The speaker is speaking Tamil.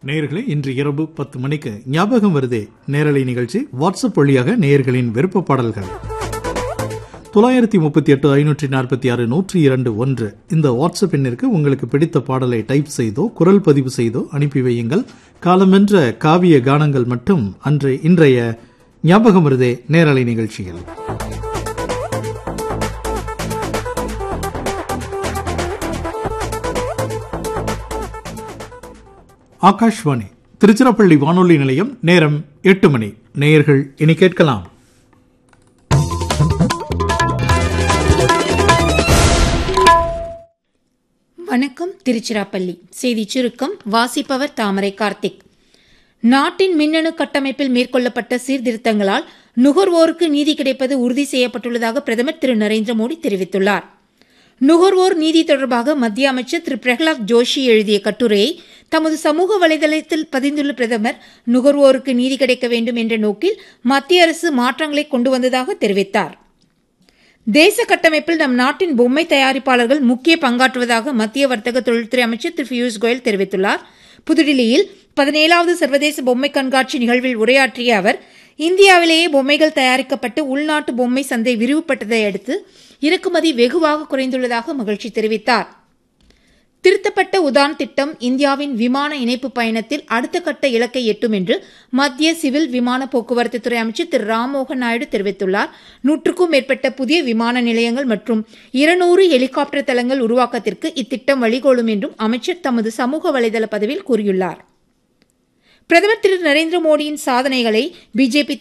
நேயர்களே இன்று இரவு பத்து மணிக்கு ஞாபகம் வருதே நேரலை நிகழ்ச்சி வாட்ஸ்அப் வழியாக நேயர்களின் விருப்ப பாடல்கள் தொள்ளாயிரத்தி முப்பத்தி எட்டு ஐநூற்றி நாற்பத்தி ஆறு நூற்றி இரண்டு ஒன்று இந்த வாட்ஸ்அப் எண்ணிற்கு உங்களுக்கு பிடித்த பாடலை டைப் செய்தோ குரல் பதிவு செய்தோ அனுப்பி வையுங்கள் காலமென்ற காவிய கானங்கள் மட்டும் அன்று இன்றைய ஞாபகம் வருதே நேரலை நிகழ்ச்சியில் ஆகாஷ்வாணி திருச்சிராப்பள்ளி வானொலி நிலையம் நேரம் எட்டு மணி நேயர்கள் இனி கேட்கலாம் வணக்கம் திருச்சிராப்பள்ளி செய்தி சுருக்கம் வாசிப்பவர் தாமரை கார்த்திக் நாட்டின் மின்னணு கட்டமைப்பில் மேற்கொள்ளப்பட்ட சீர்திருத்தங்களால் நுகர்வோருக்கு நீதி கிடைப்பது உறுதி செய்யப்பட்டுள்ளதாக பிரதமர் திரு நரேந்திர மோடி தெரிவித்துள்ளார் நுகர்வோர் நீதி தொடர்பாக மத்திய அமைச்சர் திரு பிரகலாத் ஜோஷி எழுதிய கட்டுரையை தமது சமூக வலைதளத்தில் பதிந்துள்ள பிரதமர் நுகர்வோருக்கு நீதி கிடைக்க வேண்டும் என்ற நோக்கில் மத்திய அரசு மாற்றங்களை கொண்டு வந்ததாக தெரிவித்தார் தேச கட்டமைப்பில் நம் நாட்டின் பொம்மை தயாரிப்பாளர்கள் முக்கிய பங்காற்றுவதாக மத்திய வர்த்தக தொழில்துறை அமைச்சர் திரு பியூஷ் கோயல் தெரிவித்துள்ளார் புதுடில்லியில் பதினேழாவது சர்வதேச பொம்மை கண்காட்சி நிகழ்வில் உரையாற்றிய அவர் இந்தியாவிலேயே பொம்மைகள் தயாரிக்கப்பட்டு உள்நாட்டு பொம்மை சந்தை விரிவுபட்டதை அடுத்து இறக்குமதி வெகுவாக குறைந்துள்ளதாக மகிழ்ச்சி தெரிவித்தார் திருத்தப்பட்ட உதான் திட்டம் இந்தியாவின் விமான இணைப்பு பயணத்தில் அடுத்த கட்ட இலக்கை எட்டும் என்று மத்திய சிவில் விமான போக்குவரத்து துறை அமைச்சர் திரு ராம்மோகன் நாயுடு தெரிவித்துள்ளார் நூற்றுக்கும் மேற்பட்ட புதிய விமான நிலையங்கள் மற்றும் இருநூறு ஹெலிகாப்டர் தளங்கள் உருவாக்கத்திற்கு இத்திட்டம் வழிகோலும் என்றும் அமைச்சர் தமது சமூக வலைதள பதிவில் கூறியுள்ளார் பிரதமர் திரு நரேந்திர மோடியின் சாதனைகளை பிஜேபி